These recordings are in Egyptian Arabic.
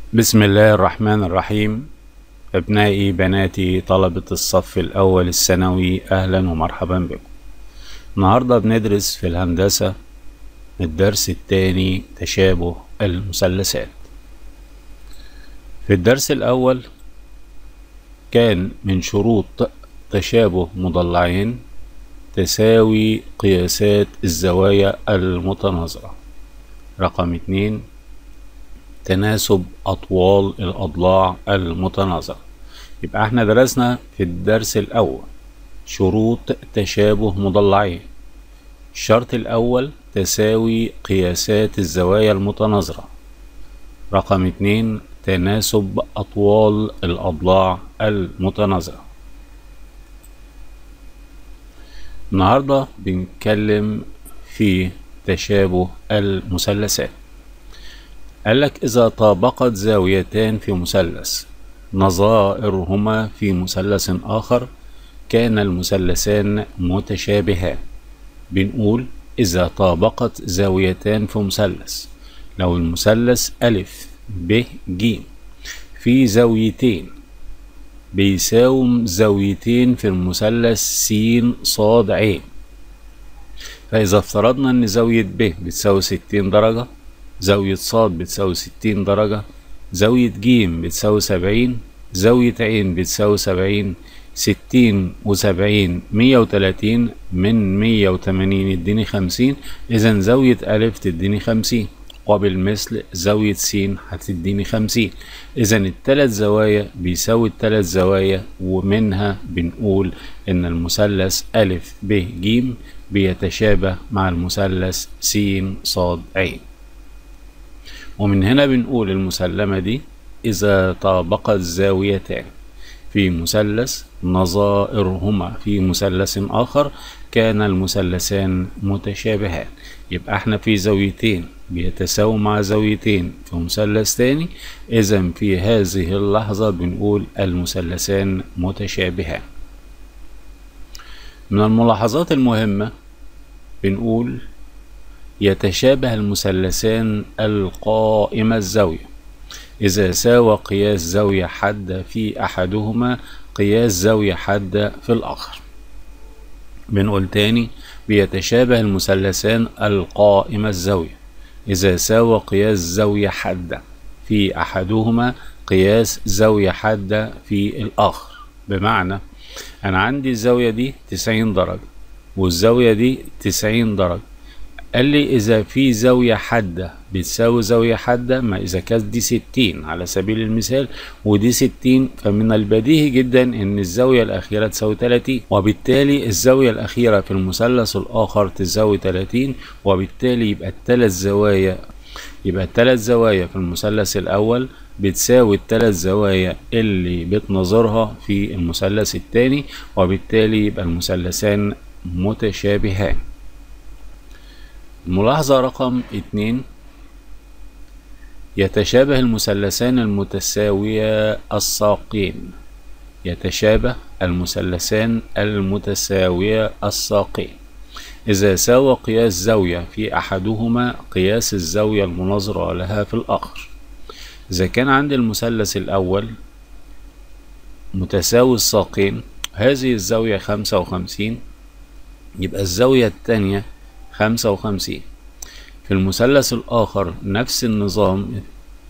بسم الله الرحمن الرحيم أبنائي بناتي طلبة الصف الأول الثانوي أهلا ومرحبا بكم النهاردة بندرس في الهندسة الدرس الثاني تشابه المثلثات في الدرس الأول كان من شروط تشابه مضلعين تساوي قياسات الزوايا المتناظرة رقم اتنين تناسب أطوال الأضلاع المتناظرة يبقى احنا درسنا في الدرس الأول شروط تشابه مضلعين الشرط الأول تساوي قياسات الزوايا المتناظرة رقم اتنين تناسب أطوال الأضلاع المتناظرة النهاردة بنتكلم في تشابه المثلثات قالك إذا طابقت زاويتان في مثلث نظائرهما في مثلث آخر كان المثلثان متشابهان بنقول إذا طابقت زاويتان في مثلث لو المثلث ألف ب ج في زاويتين بيساوم زاويتين في المثلث س ص ع فإذا افترضنا إن زاوية ب بتساوي ستين درجة زاوية ص بتساوي ستين درجة زاوية ج بتساوي سبعين زاوية ع بتساوي سبعين ستين وسبعين مية وتلاتين من مية وتمانين يديني خمسين إذا زاوية ألف تديني خمسين وبالمثل زاوية س هتديني خمسين إذا التلات زوايا بيساوي التلات زوايا ومنها بنقول إن المثلث ألف ب ج بيتشابه مع المثلث س ص ع ومن هنا بنقول المسلمة دي إذا طابقت زاويتان في مثلث نظائرهما في مثلث آخر كان المثلثان متشابهان يبقى احنا في زاويتين بيتساووا مع زاويتين في مثلث تاني إذا في هذه اللحظة بنقول المثلثان متشابهان من الملاحظات المهمة بنقول يتشابه المثلثان القائمة الزاوية إذا ساوى قياس زاوية حادة في أحدهما قياس زاوية حادة في الآخر بنقول تاني بيتشابه المثلثان القائمة الزاوية إذا ساوى قياس زاوية حادة في أحدهما قياس زاوية حادة في الآخر بمعنى أنا عندي الزاوية دي تسعين درجة والزاوية دي تسعين درجة قال لي إذا في زاوية حادة بتساوي زاوية حادة ما إذا كانت دي ستين على سبيل المثال ودي ستين فمن البديهي جدا إن الزاوية الأخيرة تساوي تلاتين وبالتالي الزاوية الأخيرة في المثلث الآخر تساوي تلاتين وبالتالي يبقى التلات زوايا يبقى التلات زوايا في المثلث الأول بتساوي التلات زوايا اللي بتنظرها في المثلث الثاني وبالتالي يبقى المثلثان متشابهان ملاحظة رقم اتنين يتشابه المثلثان المتساوية الساقين يتشابه المثلثان المتساوية الساقين إذا ساوى قياس زاوية في أحدهما قياس الزاوية المناظرة لها في الآخر إذا كان عندي المثلث الأول متساوي الساقين هذه الزاوية خمسة وخمسين يبقى الزاوية التانية خمسة وخمسين في المثلث الآخر نفس النظام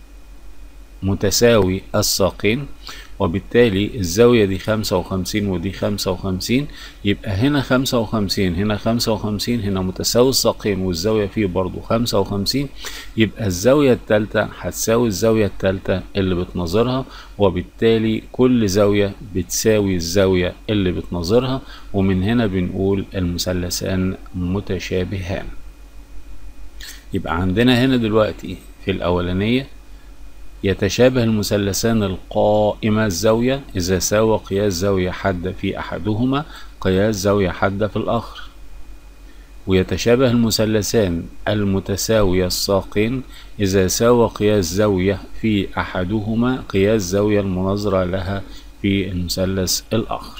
متساوي الساقين وبالتالي الزاوية دي خمسة وخمسين ودي خمسة وخمسين يبقى هنا خمسة وخمسين هنا خمسة وخمسين هنا متساوي الساقين والزاوية فيه برضو خمسة وخمسين يبقى الزاوية التالتة هتساوي الزاوية التالتة اللي بتنظرها وبالتالي كل زاوية بتساوي الزاوية اللي بتنظرها ومن هنا بنقول المثلثان متشابهان يبقى عندنا هنا دلوقتي في الأولانية يتشابه المثلثان القائمة الزاوية إذا ساوى قياس زاوية حادة في أحدهما قياس زاوية حادة في الآخر ويتشابه المثلثان المتساوية الساقين إذا ساوى قياس زاوية في أحدهما قياس زاوية المناظرة لها في المثلث الآخر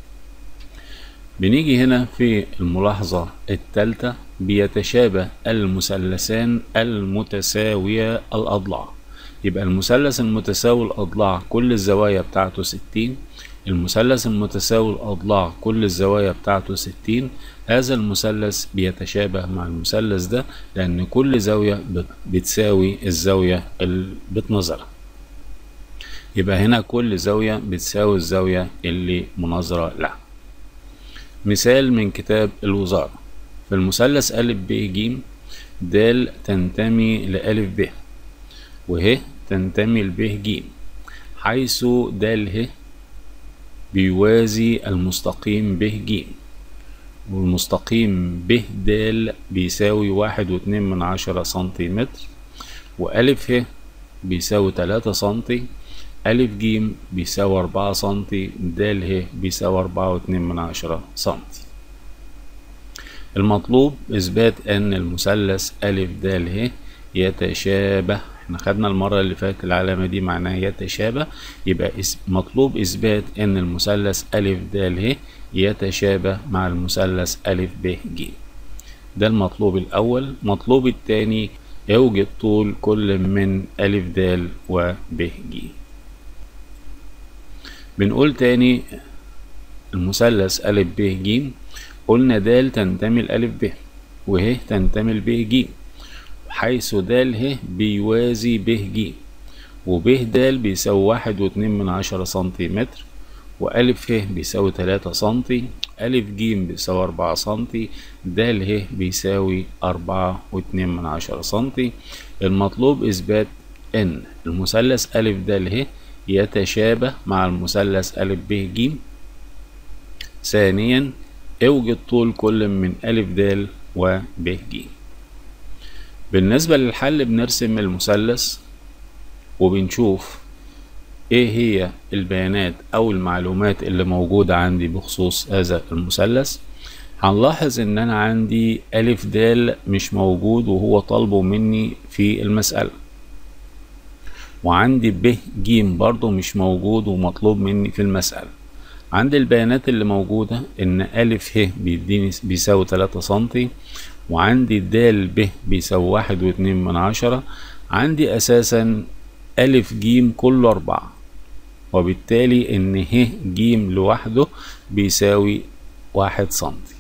بنيجي هنا في الملاحظة الثالثة بيتشابه المثلثان المتساوية الأضلاع يبقى المثلث المتساوي الأضلاع كل الزوايا بتاعته ستين المثلث المتساوي الأضلاع كل الزوايا بتاعته ستين هذا المثلث بيتشابه مع المثلث ده لأن كل زاوية بتساوي الزاوية اللي بتنظرها يبقى هنا كل زاوية بتساوي الزاوية اللي مناظرة لها مثال من كتاب الوزارة في المثلث أ ب ج د تنتمي لألف ب وه تنتمي لب ج حيث د ه بيوازي المستقيم ب ج والمستقيم ب د بيساوي واحد واتنين من عشرة سنتيمتر وألف ه بيساوي تلاتة سنتي ألف ج بيساوي أربعة سنتي د ه بيساوي أربعة واتنين من عشرة سنتي المطلوب إثبات أن المثلث أ د ه يتشابه احنا خدنا المرة اللي فاتت العلامة دي معناها يتشابه يبقى مطلوب إثبات أن المثلث أ د ه يتشابه مع المثلث أ ب ج ده المطلوب الأول مطلوب الثاني يوجد طول كل من أ د و ب ج بنقول تاني المثلث أ ب ج قلنا د تنتمي لألف ب وه تنتمي لب ج حيث د ه بيوازي ب ج وب د بيساوي واحد واتنين من عشرة سنتيمتر وألف ه بيساوي تلاتة سنتي ألف ج بيساوي أربعة سنتي د ه بيساوي أربعة واتنين من عشرة سنتي المطلوب إثبات إن المثلث أ د ه يتشابه مع المثلث أ ب ج ثانيا اوجد طول كل من أ د و ب ج بالنسبة للحل بنرسم المثلث وبنشوف ايه هي البيانات او المعلومات اللي موجودة عندي بخصوص هذا المثلث هنلاحظ ان انا عندي الف د مش موجود وهو طالبه مني في المسألة وعندي ب ج برضه مش موجود ومطلوب مني في المسألة عندي البيانات اللي موجودة ان الف ه بيديني بيساوي تلاتة سنتي وعندي د ب بيساوي واحد واتنين من عشرة عندي اساسا ألف جيم كله أربعة وبالتالي إن ه جيم لوحده بيساوي واحد سنتي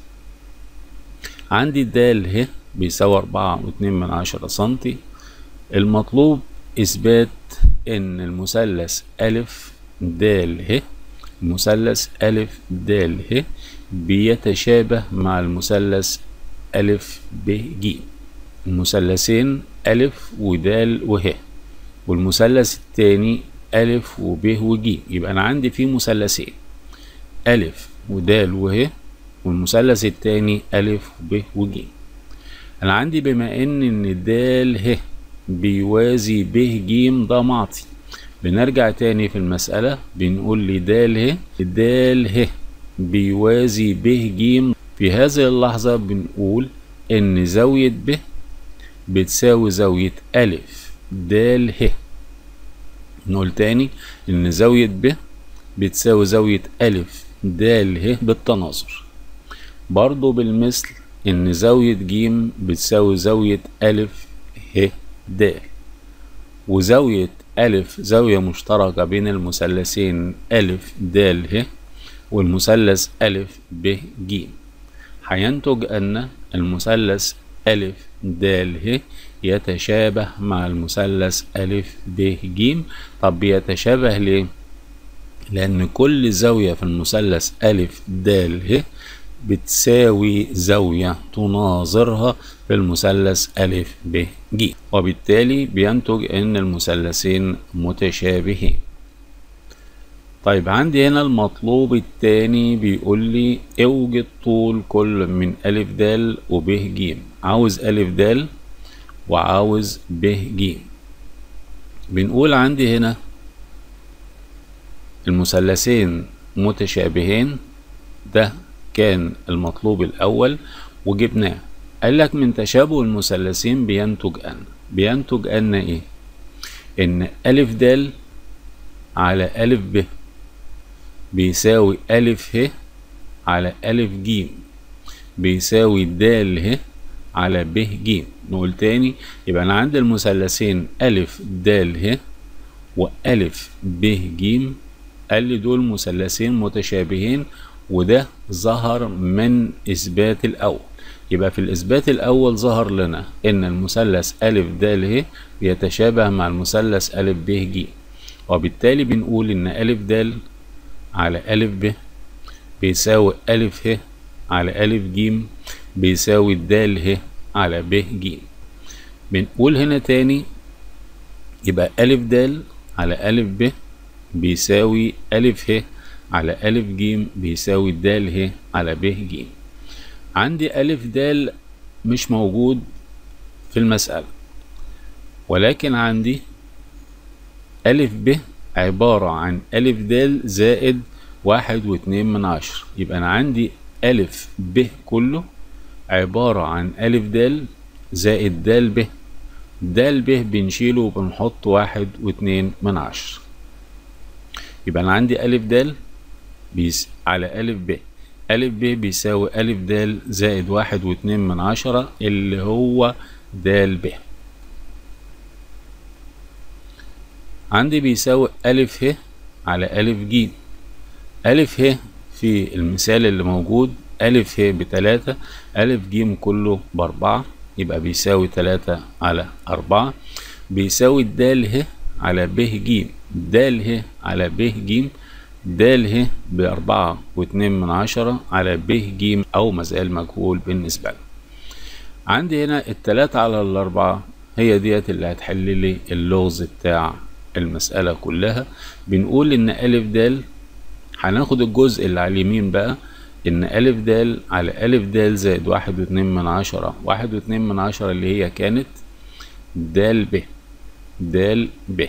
عندي د ه بيساوي أربعة واتنين من عشرة سنتي المطلوب إثبات إن المثلث ألف د ه المثلث ألف د ه بيتشابه مع المثلث ألف ب ج المثلثين ألف ودال وه والمثلث التاني ألف وب وج يبقى أنا عندي فيه مثلثين ألف ودال وه والمثلث التاني ألف وب وج أنا عندي بما إن إن دال ه بيوازي ب ج ده معطي بنرجع تاني في المسألة بنقول لي دال ه دال ه بيوازي ب ج في هذه اللحظة بنقول إن زاوية ب بتساوي زاوية ألف د ه نقول تاني إن زاوية ب بتساوي زاوية ألف د ه بالتناظر برضو بالمثل إن زاوية ج بتساوي زاوية ألف ه د وزاوية ألف زاوية مشتركة بين المثلثين ألف د ه والمثلث ألف ب ج هينتج أن المثلث ألف د ه يتشابه مع المثلث ألف ب ج طب بيتشابه ليه؟ لأن كل زاوية في المثلث ألف د ه بتساوي زاوية تناظرها في المثلث ألف ب ج وبالتالي بينتج أن المثلثين متشابهين طيب عندي هنا المطلوب التاني بيقول لي اوجد طول كل من ألف د وب ج عاوز ألف د وعاوز ب ج بنقول عندي هنا المثلثين متشابهين ده كان المطلوب الأول وجبناه قال لك من تشابه المثلثين بينتج أن بينتج أن إيه؟ إن ألف د على ألف ب بيساوي ألف ه على ألف ج بيساوي د ه على ب ج نقول تاني يبقى أنا عندي المثلثين ألف د ه وألف ب ج قال لي دول مثلثين متشابهين وده ظهر من إثبات الأول يبقى في الإثبات الأول ظهر لنا إن المثلث أ د ه بيتشابه مع المثلث أ ب ج وبالتالي بنقول إن أ د على أ ب بيساوي أ ه على أ ج بيساوي د ه على ب ج بنقول هنا تاني يبقى أ د على أ ب بيساوي أ ه على أ ج بيساوي د ه على ب ج عندي أ د مش موجود في المسألة ولكن عندي أ ب عبارة عن أ د زائد واحد واتنين من عشرة يبقى أنا عندي أ ب كله عبارة عن أ د زائد د ب د ب بنشيله وبنحط واحد واتنين من عشرة يبقى أنا عندي أ د بيس على أ ب أ ب بيساوي أ د زائد واحد واتنين من عشرة اللي هو د ب عندي بيساوي أ ه على أ ج أ ه في المثال اللي موجود أ ه بتلاتة أ ج كله بأربعة يبقى بيساوي تلاتة على أربعة بيساوي د ه على ب ج د ه على ب ج د ه بأربعة واتنين من عشرة على ب ج أو مازال مجهول بالنسبة لنا عندي هنا التلاتة على الأربعة هي ديت اللي هتحل لي اللغز بتاع المسألة كلها بنقول إن أ د هناخد الجزء اللي على اليمين بقى إن أ د على أ د زائد واحد واتنين من عشرة واحد واتنين من عشرة اللي هي كانت د ب د ب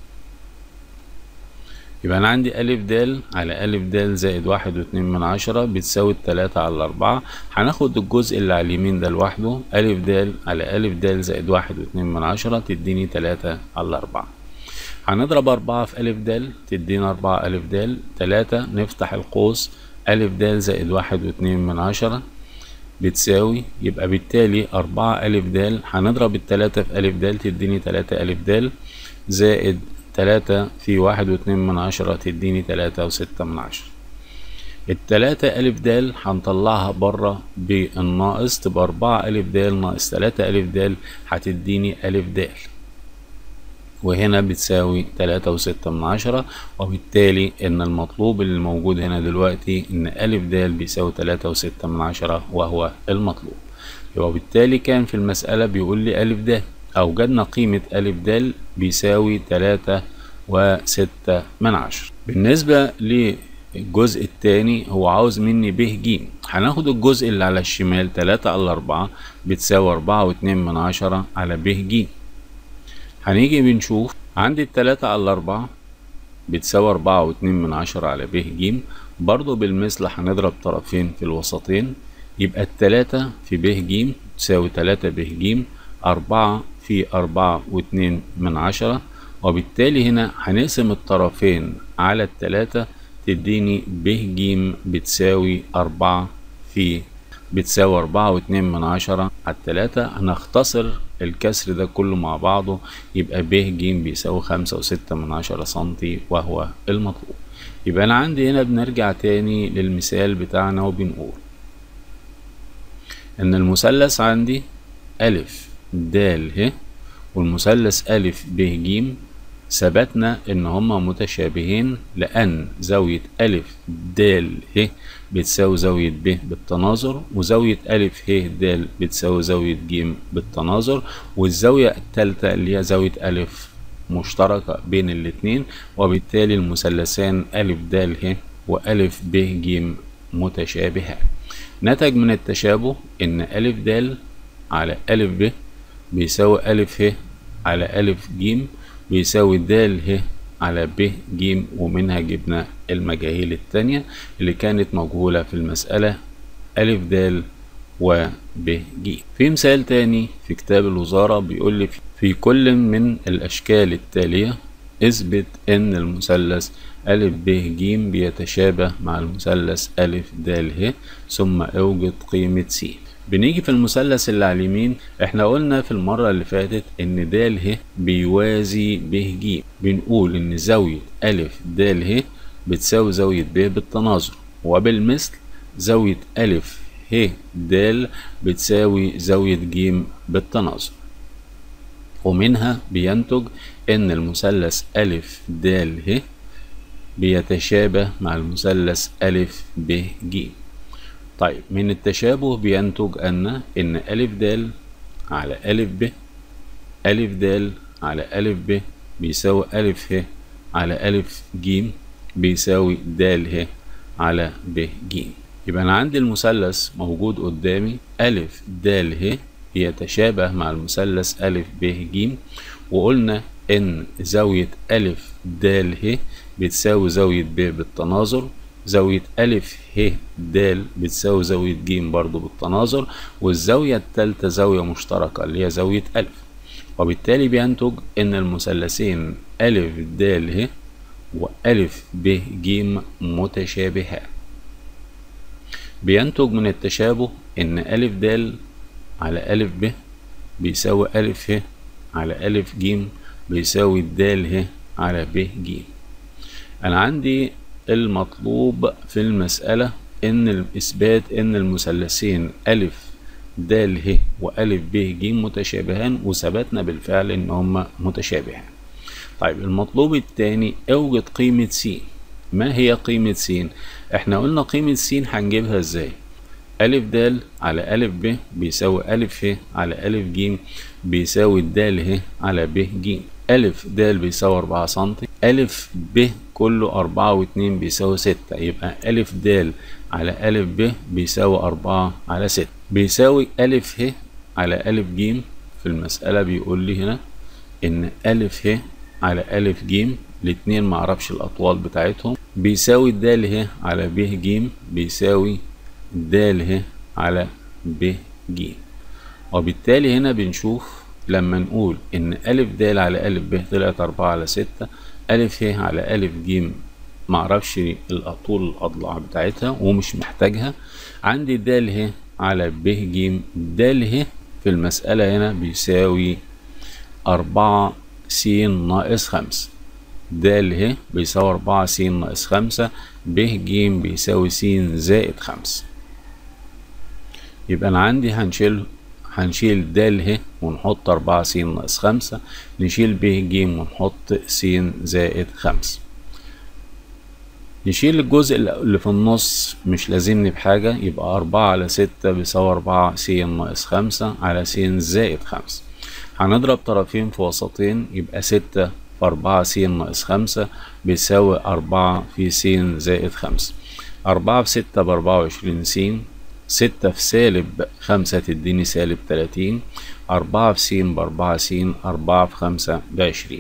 يبقى أنا عندي أ د على أ د زائد واحد واتنين من عشرة بتساوي التلاتة على الأربعة هناخد الجزء اللي على اليمين ده لوحده أ د على أ د زائد واحد واتنين من عشرة تديني تلاتة على الأربعة هنضرب أربعة في أ د تدينا أربعة أ د تلاتة نفتح القوس أ د زائد واحد واتنين من عشرة بتساوي يبقى بالتالي أربعة أ د هنضرب التلاتة في أ د تديني تلاتة أ د زائد تلاتة في واحد واتنين من عشرة تديني تلاتة وستة من عشرة التلاتة أ د هنطلعها بره بالناقص تبقى أربعة أ د ناقص تلاتة أ د هتديني أ د وهنا بتساوي تلاتة وستة من عشرة وبالتالي إن المطلوب اللي موجود هنا دلوقتي إن أ د بيساوي تلاتة وستة من عشرة وهو المطلوب يبقى بالتالي كان في المسألة بيقول لي أ د أوجدنا قيمة أ د بيساوي تلاتة وستة من عشرة بالنسبة للجزء التاني هو عاوز مني ب ج هناخد الجزء اللي على الشمال تلاتة على أربعة بتساوي أربعة واتنين من عشرة على ب ج هنيجي بنشوف عندي التلاتة على الأربعة بتساوي أربعة واتنين من عشرة على ب ج برضو بالمثل هنضرب طرفين في الوسطين يبقى التلاتة في ب ج تساوي تلاتة ب ج أربعة في أربعة واتنين من عشرة وبالتالي هنا هنقسم الطرفين على التلاتة تديني ب ج بتساوي أربعة في بتساوي أربعة واتنين من عشرة على التلاتة هنختصر الكسر ده كله مع بعضه يبقى ب ج بيساوي خمسة وستة من عشرة سنتي وهو المطلوب يبقى أنا عندي هنا بنرجع تاني للمثال بتاعنا وبنقول إن المثلث عندي أ د ه والمثلث أ ب ج ثبتنا إن هما متشابهين لأن زاوية أ د ه بتساوي زاوية ب بالتناظر وزاوية أ ه د بتساوي زاوية ج بالتناظر والزاوية التالتة اللي هي زاوية أ مشتركة بين الاتنين وبالتالي المثلثان أ د ه وأ ب ج متشابهان نتج من التشابه إن أ د على أ ب بيساوي أ ه على أ ج بيساوي د ه على ب ج ومنها جبنا المجاهيل التانية اللي كانت مجهولة في المسألة أ د و ب ج في مثال تاني في كتاب الوزارة بيقول لي في كل من الأشكال التالية اثبت إن المثلث أ ب ج بيتشابه مع المثلث أ د ه ثم اوجد قيمة س بنيجي في المثلث اللي على اليمين احنا قلنا في المرة اللي فاتت ان د ه بيوازي ب ج بنقول ان زاوية أ د ه بتساوي زاوية ب بالتناظر وبالمثل زاوية أ ه د بتساوي زاوية ج بالتناظر ومنها بينتج ان المثلث أ د ه بيتشابه مع المثلث أ ب ج طيب من التشابه بينتج أن إن أ د على أ ب أ د على أ ب بيساوي أ ه على أ ج بيساوي د ه على ب ج يبقى أنا عندي المثلث موجود قدامي أ د ه يتشابه مع المثلث أ ب ج وقلنا إن زاوية أ د ه بتساوي زاوية ب بالتناظر زاوية أ ه د بتساوي زاوية ج برضو بالتناظر والزاوية التالتة زاوية مشتركة اللي هي زاوية أ وبالتالي بينتج إن المثلثين أ د ه وأ ب ج متشابهان بينتج من التشابه إن أ د على أ ب بيساوي أ ه على أ ج بيساوي د ه على ب ج أنا عندي المطلوب في المسألة إن الإثبات إن المثلثين أ د ه وأ ب ج متشابهان وثبتنا بالفعل إن هما متشابهان. طيب المطلوب الثاني اوجد قيمة س. ما هي قيمة س؟ إحنا قلنا قيمة س هنجيبها إزاي؟ أ د على أ ب بيساوي أ ه على أ ج بيساوي د ه على ب ج. أ د بيساوي أربعة سنتي أ ب كله أربعة واتنين بيساوي ستة يبقى أ د على أ ب بيساوي أربعة على ستة بيساوي أ ه على أ ج في المسألة بيقول لي هنا إن أ ه على أ ج الاتنين معرفش الأطوال بتاعتهم بيساوي د ه على ب ج بيساوي د ه على ب ج وبالتالي هنا بنشوف لما نقول إن أ د على أ ب طلعت أربعة على ستة أ ه على أ ج معرفش الطول الأضلاع بتاعتها ومش محتاجها عندي د ه على ب ج د ه في المسألة هنا بيساوي أربعة س ناقص خمسة د ه بيساوي أربعة س ناقص خمسة ب ج بيساوي س زائد خمسة يبقى أنا عندي هنشيل هنشيل د ه ونحط أربعة س ناقص خمسة نشيل ب ج ونحط س زائد خمسة نشيل الجزء اللي في النص مش لازمني بحاجة يبقى أربعة على ستة بيساوي أربعة س ناقص خمسة على س زائد خمسة هنضرب طرفين في وسطين يبقى ستة في أربعة س ناقص خمسة بيساوي أربعة في س زائد خمسة أربعة في ستة بأربعة وعشرين س ستة في سالب خمسة تديني سالب تلاتين أربعة في س بأربعة س أربعة في خمسة بعشرين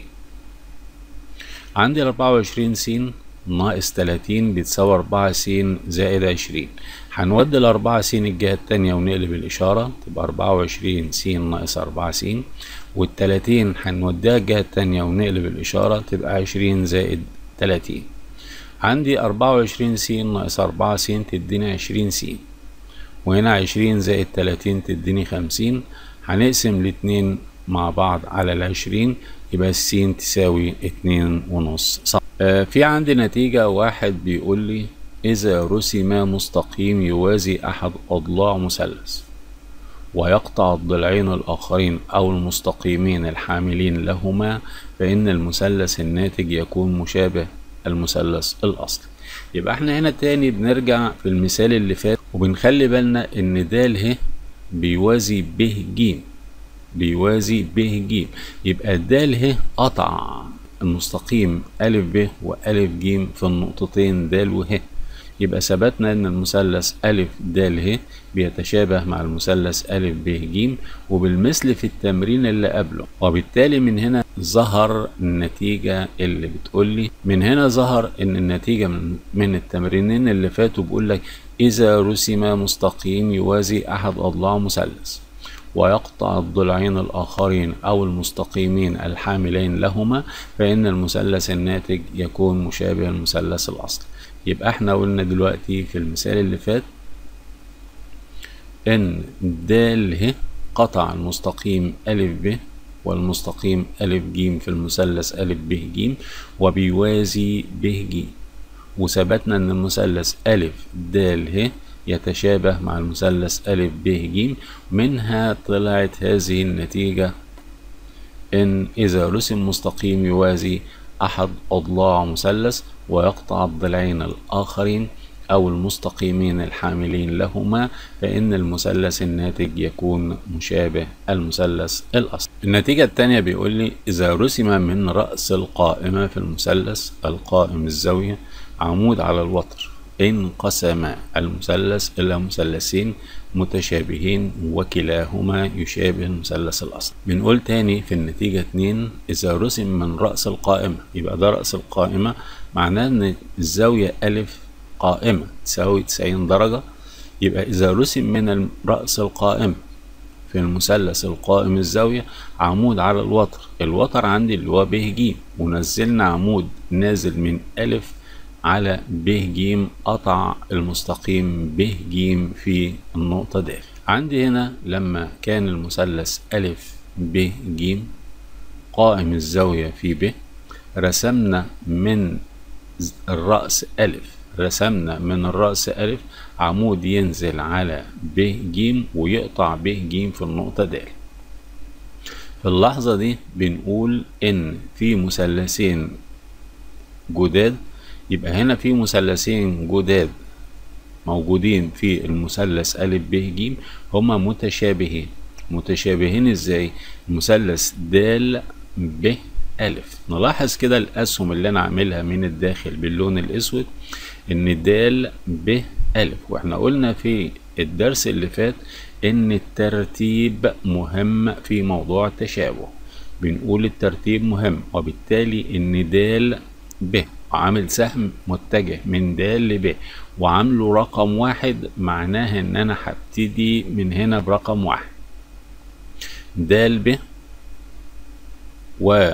عندي أربعة وعشرين س ناقص تلاتين بتساوي أربعة س زائد عشرين هنودي الأربعة س الجهة التانية ونقلب الإشارة تبقى أربعة وعشرين س ناقص أربعة س والتلاتين هنوديها الجهة التانية ونقلب الإشارة تبقى عشرين زائد تلاتين عندي أربعة وعشرين س ناقص أربعة س تديني عشرين س وهنا عشرين زائد تلاتين تديني خمسين هنقسم الاتنين مع بعض على العشرين يبقى السين تساوي اتنين ونص صح آه في عندي نتيجة واحد بيقول لي إذا رسم مستقيم يوازي أحد أضلاع مثلث ويقطع الضلعين الآخرين أو المستقيمين الحاملين لهما فإن المثلث الناتج يكون مشابه المثلث الأصلي يبقى احنا هنا تاني بنرجع في المثال اللي فات وبنخلي بالنا ان د ه بيوازي ب ج بيوازي ب ج يبقى د ه قطع المستقيم أ ب وأ ج في النقطتين د وه يبقى ثبتنا ان المثلث أ د ه بيتشابه مع المثلث أ ب ج وبالمثل في التمرين اللي قبله وبالتالي من هنا ظهر النتيجة اللي بتقول لي من هنا ظهر ان النتيجة من, من التمرينين اللي فاتوا بيقول لك إذا رسم مستقيم يوازي أحد أضلاع مثلث ويقطع الضلعين الآخرين أو المستقيمين الحاملين لهما فإن المثلث الناتج يكون مشابه المثلث الأصلي يبقى احنا قلنا دلوقتي في المثال اللي فات إن د ه قطع المستقيم أ ب والمستقيم أ ج في المثلث أ ب ج وبيوازي ب ج وثبتنا إن المثلث أ د ه يتشابه مع المثلث أ ب ج منها طلعت هذه النتيجة إن إذا رسم مستقيم يوازي أحد أضلاع مثلث ويقطع الضلعين الآخرين أو المستقيمين الحاملين لهما فإن المثلث الناتج يكون مشابه المثلث الأصلي. النتيجة الثانية بيقول لي إذا رسم من رأس القائمة في المثلث القائم الزاوية عمود على الوتر انقسم المثلث إلى مثلثين متشابهين وكلاهما يشابه المثلث الأصلي بنقول تاني في النتيجة اتنين إذا رسم من رأس القائمة يبقى ده رأس القائمة معناه إن الزاوية ألف قائمة تساوي 90 درجة يبقى إذا رسم من رأس القائمة في المثلث القائم الزاوية عمود على الوتر الوتر عندي اللي هو ب ج ونزلنا عمود نازل من ألف على ب ج قطع المستقيم ب ج في النقطة د عندي هنا لما كان المثلث أ ب ج قائم الزاوية في ب رسمنا من الرأس أ رسمنا من الرأس أ عمود ينزل على ب ج ويقطع ب ج في النقطة د في اللحظة دي بنقول إن في مثلثين جداد يبقى هنا في مثلثين جداد موجودين في المثلث أ ب ج هما متشابهين متشابهين ازاي المثلث د ب أ نلاحظ كده الأسهم اللي أنا عاملها من الداخل باللون الأسود إن د ب أ وإحنا قلنا في الدرس اللي فات إن الترتيب مهم في موضوع التشابه بنقول الترتيب مهم وبالتالي إن د ب عامل سهم متجه من د لب وعامله رقم واحد معناه ان انا هبتدي من هنا برقم واحد د ب و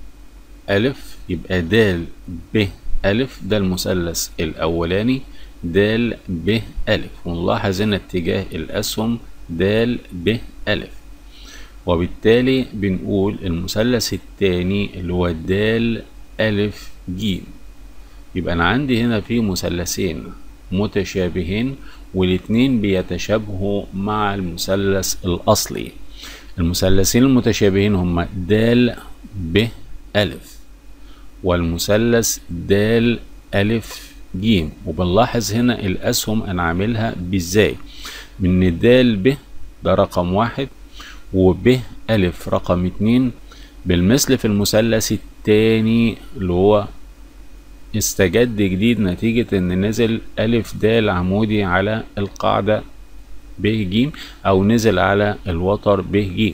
ألف يبقى د ب ألف ده المثلث الأولاني د ب ألف ونلاحظ هنا اتجاه الأسهم د ب ألف وبالتالي بنقول المثلث الثاني اللي هو د ألف ج يبقى أنا عندي هنا في مثلثين متشابهين والاتنين بيتشابهوا مع المثلث الأصلي المثلثين المتشابهين هما د ب ألف والمثلث د ألف ج وبنلاحظ هنا الأسهم أنا عاملها بإزاي من د ب ده رقم واحد وب ألف رقم اتنين بالمثل في المثلث التاني اللي هو استجد جديد نتيجة ان نزل ألف د عمودي على القاعدة ب ج او نزل على الوتر ب ج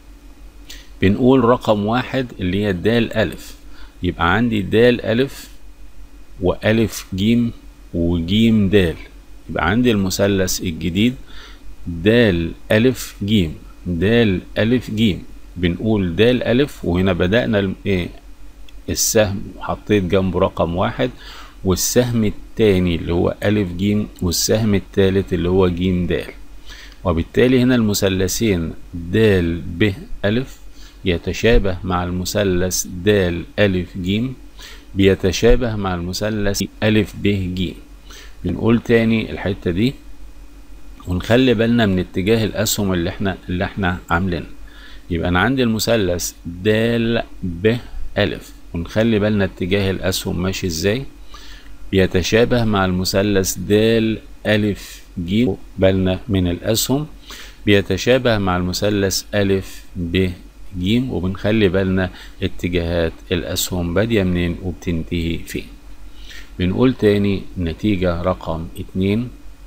بنقول رقم واحد اللي هي د ألف يبقى عندي د ألف وألف ج وجيم د يبقى عندي المثلث الجديد د ألف ج د ألف ج بنقول د ألف وهنا بدأنا ايه السهم وحطيت جنبه رقم واحد والسهم التاني اللي هو ألف ج والسهم التالت اللي هو ج د وبالتالي هنا المثلثين د ب ألف يتشابه مع المثلث د ألف ج بيتشابه مع المثلث ألف ب ج بنقول تاني الحتة دي ونخلي بالنا من اتجاه الأسهم اللي احنا اللي احنا عاملينها يبقى أنا عندي المثلث د ب ألف ونخلي بالنا اتجاه الأسهم ماشي ازاي بيتشابه مع المثلث د ألف ج بالنا من الأسهم بيتشابه مع المثلث ألف ب ج وبنخلي بالنا اتجاهات الأسهم بادية منين وبتنتهي فين بنقول تاني نتيجة رقم اتنين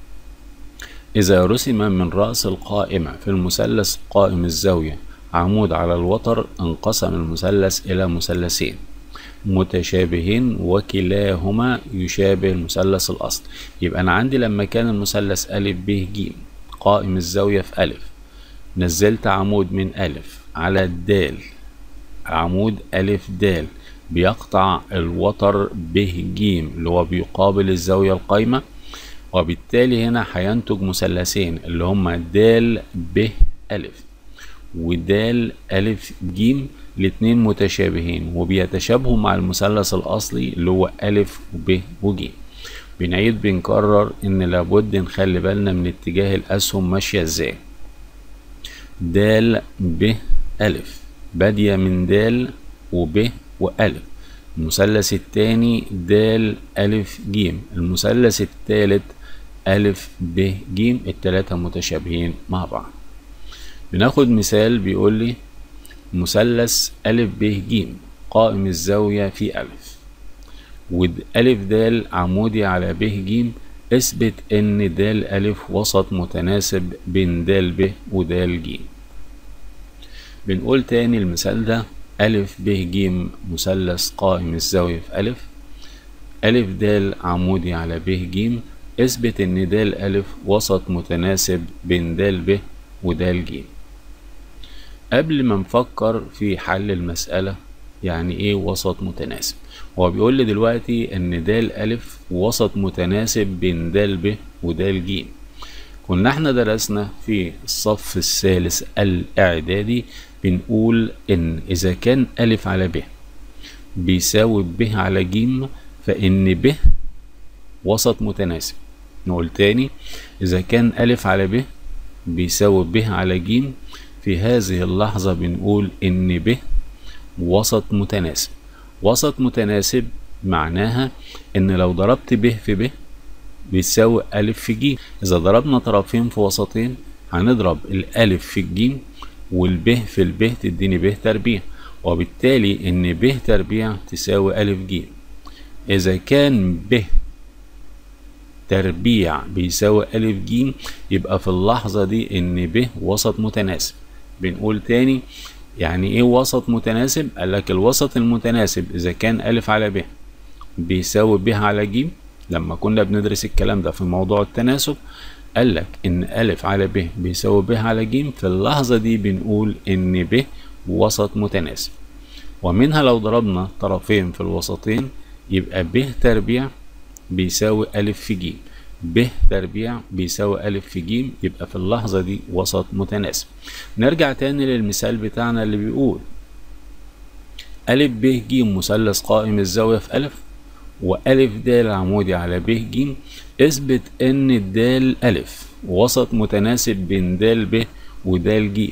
إذا رسم من رأس القائمة في المثلث قائم الزاوية عمود على الوتر انقسم المثلث إلى مثلثين متشابهين وكلاهما يشابه المثلث الأصل يبقى أنا عندي لما كان المثلث أ ب ج قائم الزاوية في أ نزلت عمود من أ على د عمود أ د بيقطع الوتر ب ج اللي هو بيقابل الزاوية القايمة وبالتالي هنا هينتج مثلثين اللي هما د ب ألف ودال ألف جيم الاتنين متشابهين وبيتشابهوا مع المثلث الأصلي اللي هو ألف وب وج بنعيد بنكرر إن لابد نخلي بالنا من اتجاه الأسهم ماشية ازاي دال ب ألف بادية من دال وب وألف المثلث التاني دال ألف جيم المثلث التالت ألف ب جيم التلاتة متشابهين مع بعض بناخد مثال بيقول لي مثلث ألف ب ج قائم الزاوية في ألف وألف د عمودي على ب ج اثبت إن د ألف وسط متناسب بين د ب ود ج بنقول تاني المثال ده ألف ب ج مثلث قائم الزاوية في ألف ألف د عمودي على ب ج اثبت إن د ألف وسط متناسب بين د ب ود ج قبل ما نفكر في حل المسألة يعني ايه وسط متناسب هو بيقول لي دلوقتي ان د ألف وسط متناسب بين د ب ود ج كنا احنا درسنا في الصف الثالث الاعدادي بنقول ان اذا كان ألف على ب بيساوي ب على ج فان ب وسط متناسب نقول تاني اذا كان ألف على ب بيساوي ب على ج في هذه اللحظة بنقول إن ب وسط متناسب وسط متناسب معناها إن لو ضربت ب في ب بيساوي ألف في ج إذا ضربنا طرفين في وسطين هنضرب الألف في الجيم والب في الب تديني ب تربيع وبالتالي إن ب تربيع تساوي ألف ج إذا كان ب تربيع بيساوي ألف ج يبقى في اللحظة دي إن ب وسط متناسب بنقول تاني يعني ايه وسط متناسب قال لك الوسط المتناسب اذا كان الف على ب بيساوي ب على ج لما كنا بندرس الكلام ده في موضوع التناسب قال لك ان الف على ب بيساوي ب على ج في اللحظة دي بنقول ان ب وسط متناسب ومنها لو ضربنا طرفين في الوسطين يبقى ب تربيع بيساوي الف في ج ب تربيع بيساوي ألف في ج يبقى في اللحظة دي وسط متناسب نرجع تاني للمثال بتاعنا اللي بيقول ألف ب ج مثلث قائم الزاوية في ألف وألف د عمودي على ب ج اثبت إن د ألف وسط متناسب بين د ب ود ج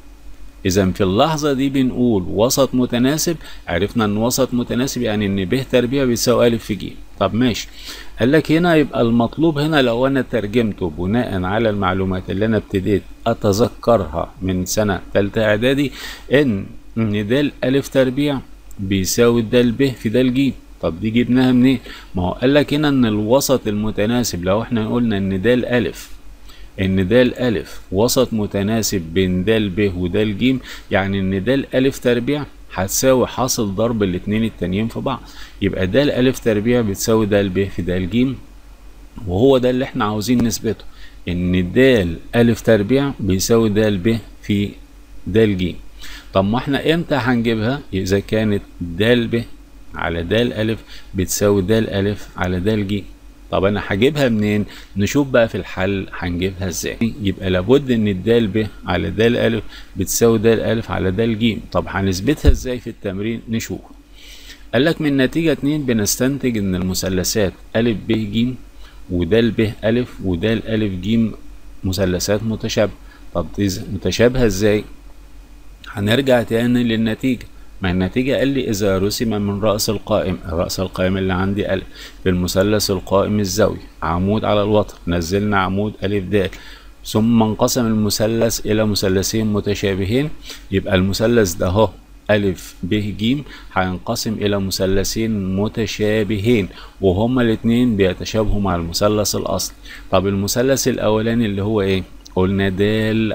إذا في اللحظة دي بنقول وسط متناسب عرفنا إن وسط متناسب يعني إن ب تربيع بيساوي ألف في ج طب ماشي قال لك هنا يبقى المطلوب هنا لو أنا ترجمته بناء على المعلومات اللي أنا ابتديت أتذكرها من سنة تالتة إعدادي إن إن د ألف تربيع بيساوي د ب في د ج طب دي جبناها منين؟ ما هو قال لك هنا إن الوسط المتناسب لو إحنا قلنا إن د ألف ان د الف وسط متناسب بين د ب ود ج يعني ان د الف تربيع هتساوي حاصل ضرب الاتنين التانيين في بعض يبقى د الف تربيع بتساوي د ب في د ج وهو ده اللي احنا عاوزين نثبته ان د الف تربيع بيساوي د ب في د ج طب ما احنا امتى هنجيبها اذا كانت د ب على د الف بتساوي د الف على د ج طب انا هجيبها منين نشوف بقى في الحل هنجيبها ازاي يبقى لابد ان الدال ب على د الف بتساوي د الف على د ج طب هنثبتها ازاي في التمرين نشوف قال لك من نتيجة اتنين بنستنتج ان المثلثات ا ب ج ود ب ا ود ا ج مثلثات متشابهة طب متشابهة ازاي هنرجع تاني للنتيجة ما النتيجة قال لي إذا رسم من رأس القائم رأس القائم اللي عندي ألف بالمثلث القائم الزاوي عمود على الوتر نزلنا عمود ألف د ثم انقسم المثلث إلى مثلثين متشابهين يبقى المثلث ده اهو ألف ب ج هينقسم إلى مثلثين متشابهين وهما الاتنين بيتشابهوا مع المثلث الأصلي طب المثلث الأولاني اللي هو إيه؟ قلنا د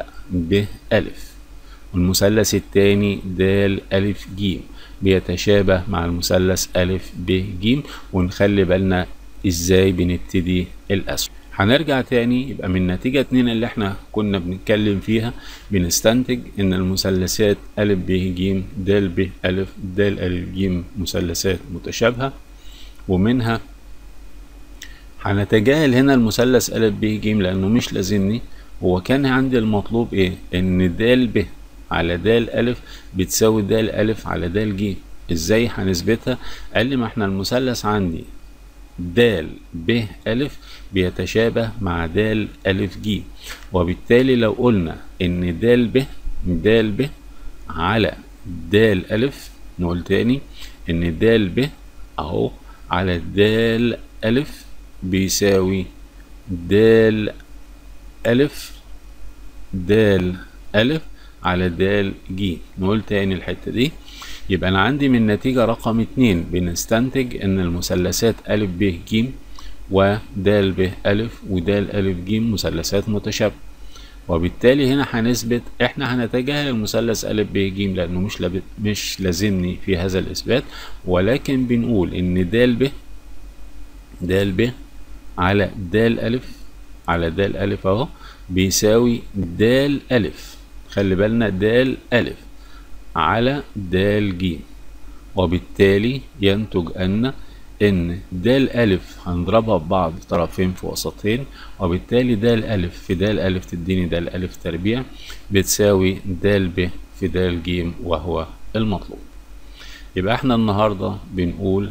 ب ألف والمثلث الثاني د ألف ج بيتشابه مع المثلث ألف ب ج ونخلي بالنا ازاي بنبتدي الأسهم هنرجع تاني يبقى من نتيجة اتنين اللي احنا كنا بنتكلم فيها بنستنتج ان المثلثات أ ب ج د ب أ د أ ج مثلثات متشابهة ومنها هنتجاهل هنا المثلث أ ب ج لأنه مش لازمني هو كان عندي المطلوب إيه؟ إن د ب على د أ بتساوي د أ على د ج إزاي هنثبتها؟ قال لي ما إحنا المثلث عندي د ب أ بيتشابه مع د أ ج وبالتالي لو قلنا إن د ب د ب على د أ نقول تاني إن د ب أهو على د أ بيساوي د ألف د ألف على د ج نقول تاني الحتة دي يبقى أنا عندي من النتيجة رقم اتنين بنستنتج إن المثلثات أ ب ج ود ب ألف ود ألف ج مثلثات متشابهة وبالتالي هنا هنثبت احنا هنتجاهل المثلث أ ب ج لأنه مش لب... مش لازمني في هذا الإثبات ولكن بنقول إن د ب د ب على د ألف على د ألف أهو بيساوي د ألف خلي بالنا د ألف على د ج وبالتالي ينتج أن إن د ألف هنضربها ببعض طرفين في وسطين وبالتالي د ألف في د ألف تديني د ألف تربيع بتساوي د ب في د ج وهو المطلوب يبقى احنا النهاردة بنقول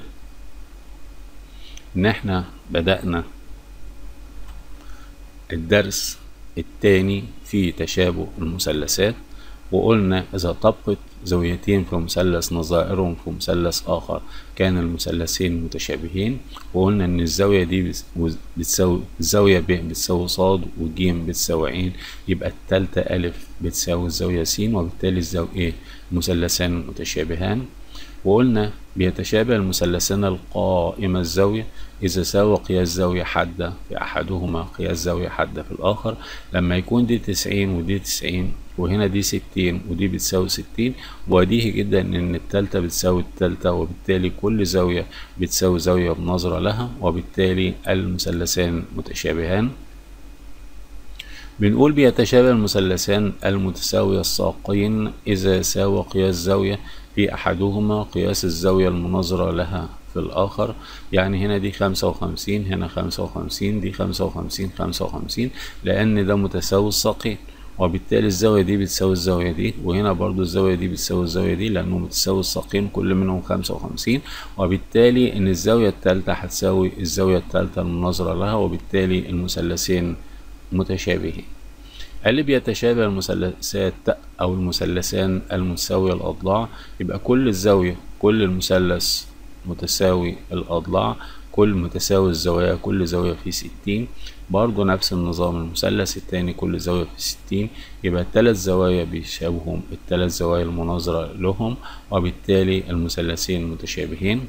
إن احنا بدأنا الدرس الثاني في تشابه المثلثات وقلنا إذا طبقت زاويتين في مثلث نظائرهم في مثلث آخر كان المثلثين متشابهين وقلنا إن الزاوية دي بتساوي الزاوية ب بتساوي ص وج بتساوي ع يبقى التالتة أ بتساوي الزاوية س وبالتالي الزاوية إيه مثلثان متشابهان وقلنا بيتشابه المثلثان القائم الزاوية إذا ساوى قياس زاوية حادة في أحدهما قياس زاوية حادة في الآخر لما يكون دي تسعين ودي تسعين وهنا دي ستين ودي بتساوي ستين بديهي جدا إن التالتة بتساوي التالتة وبالتالي كل زاوية بتساوي زاوية بنظرة لها وبالتالي المثلثان متشابهان بنقول بيتشابه المثلثان المتساوي الساقين إذا ساوى قياس زاوية في أحدهما قياس الزاوية المناظرة لها في الآخر يعني هنا دي خمسة وخمسين هنا خمسة وخمسين دي خمسة وخمسين خمسة وخمسين لأن ده متساوي الساقين وبالتالي الزاوية دي بتساوي الزاوية دي وهنا برضو الزاوية دي بتساوي الزاوية دي لأنه متساوي الساقين كل منهم خمسة وخمسين وبالتالي إن الزاوية التالتة هتساوي الزاوية التالتة المناظرة لها وبالتالي المثلثين متشابهين اللي بيتشابه المثلثات أو المثلثان المتساوية الأضلاع يبقى كل الزاوية كل المثلث متساوي الأضلاع كل متساوي الزوايا كل زاوية فيه ستين برضو نفس النظام المثلث التاني كل زاوية في ستين يبقى التلات زوايا بيشابههم التلات زوايا المناظرة لهم وبالتالي المثلثين متشابهين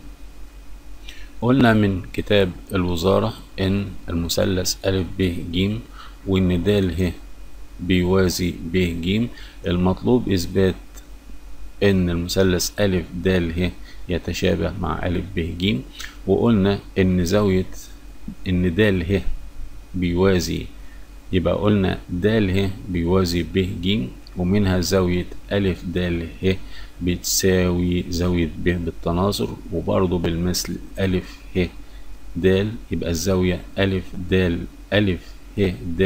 قلنا من كتاب الوزارة إن المثلث أ ب ج وإن د ه بيوازي ب ج المطلوب إثبات إن المثلث أ د ه يتشابه مع أ ب ج وقلنا إن زاوية إن د ه بيوازي يبقى قلنا د ه بيوازي ب ج ومنها زاوية أ د ه بتساوي زاوية ب بالتناظر وبرضه بالمثل أ ه د يبقى الزاوية أ د أ ه د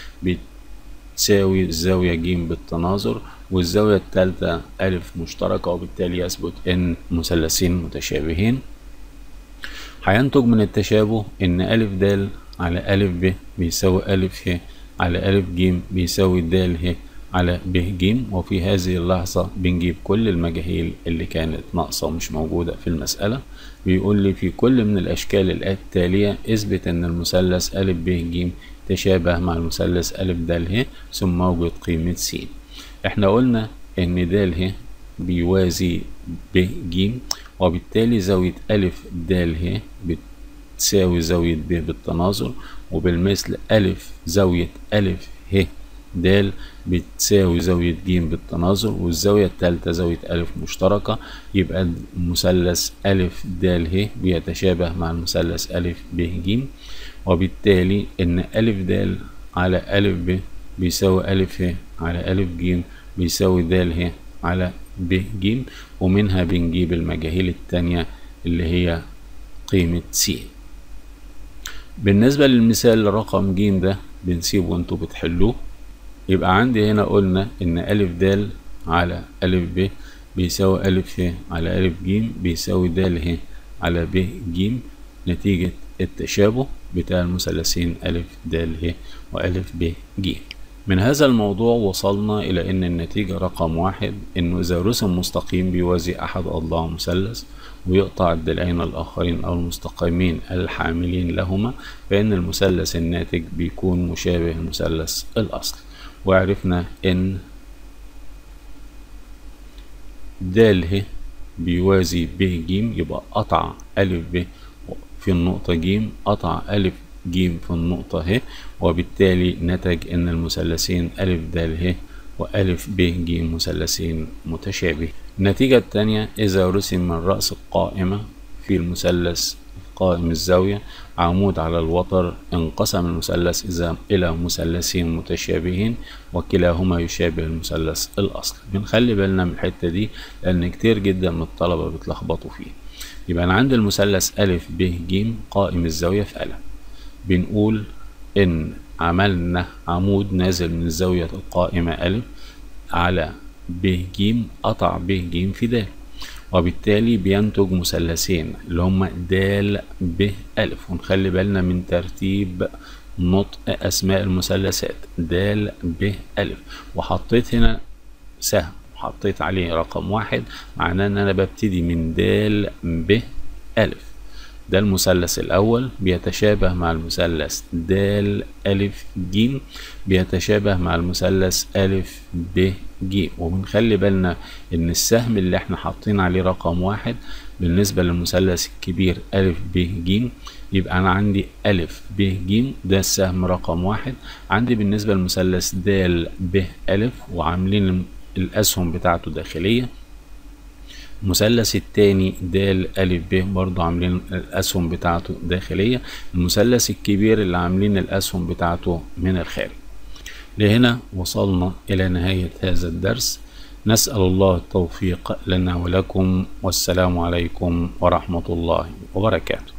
بتساوي الزاوية ج بالتناظر والزاوية الثالثة أ مشتركة وبالتالي يثبت إن مثلثين متشابهين هينتج من التشابه إن أ د على أ ب بيساوي أ ه على أ ج بيساوي د ه على ب ج وفي هذه اللحظة بنجيب كل المجاهيل اللي كانت ناقصة ومش موجودة في المسألة بيقول لي في كل من الأشكال التالية اثبت إن المثلث أ ب ج تشابه مع المثلث أ د ه ثم اوجد قيمة س احنا قلنا إن د ه بيوازي ب ج وبالتالي زاوية أ د ه بتساوي زاوية ب بالتناظر وبالمثل أ زاوية أ ه د بتساوي زاوية ج بالتناظر والزاوية الثالثة زاوية أ مشتركة يبقى المثلث أ د ه بيتشابه مع المثلث أ ب ج وبالتالي إن أ د على أ ب بيساوي أ ه على أ ج بيساوي د ه على ب ج ومنها بنجيب المجاهيل التانية اللي هي قيمة س بالنسبة للمثال رقم ج ده بنسيبه وانتوا بتحلوه يبقى عندي هنا قلنا ان ألف د على ألف ب بيساوي ألف ه على ألف ج بيساوي د ه على ب ج نتيجة التشابه بتاع المثلثين ألف د ه وألف ب ج من هذا الموضوع وصلنا إلى أن النتيجة رقم واحد إنه إذا رسم مستقيم بيوازي أحد أضلاع مثلث ويقطع الضلعين الآخرين أو المستقيمين الحاملين لهما فإن المثلث الناتج بيكون مشابه المثلث الأصل وعرفنا إن د ه بيوازي ب ج يبقى قطع ألف ب في النقطة ج قطع ألف ج في النقطة ه وبالتالي نتج أن المثلثين ألف د ه وألف ب ج مثلثين متشابه النتيجة الثانية إذا رسم من رأس القائمة في المثلث قائم الزاوية عمود على الوتر انقسم المثلث إذا إلى مثلثين متشابهين وكلاهما يشابه المثلث الأصل بنخلي بالنا من الحتة دي لأن كتير جدا من الطلبة بيتلخبطوا فيه يبقى أنا عندي المثلث ألف ب ج قائم الزاوية في ألف بنقول إن عملنا عمود نازل من زاوية القائمة ألف على ب ج قطع ب ج في د وبالتالي بينتج مثلثين اللي هما د ب ألف ونخلي بالنا من ترتيب نطق أسماء المثلثات د ب ألف وحطيت هنا سهم وحطيت عليه رقم واحد معناه إن أنا ببتدي من د ب ألف ده المثلث الأول بيتشابه مع المثلث د ألف ج بيتشابه مع المثلث ألف ب ج وبنخلي بالنا إن السهم اللي احنا حاطين عليه رقم واحد بالنسبة للمثلث الكبير ألف ب ج يبقى أنا عندي ألف ب ج ده السهم رقم واحد عندي بالنسبة للمثلث د ب ألف وعاملين الأسهم بتاعته داخلية المثلث التاني د ألف ب برضو عاملين الأسهم بتاعته داخلية المثلث الكبير اللي عاملين الأسهم بتاعته من الخارج لهنا وصلنا إلى نهاية هذا الدرس نسأل الله التوفيق لنا ولكم والسلام عليكم ورحمة الله وبركاته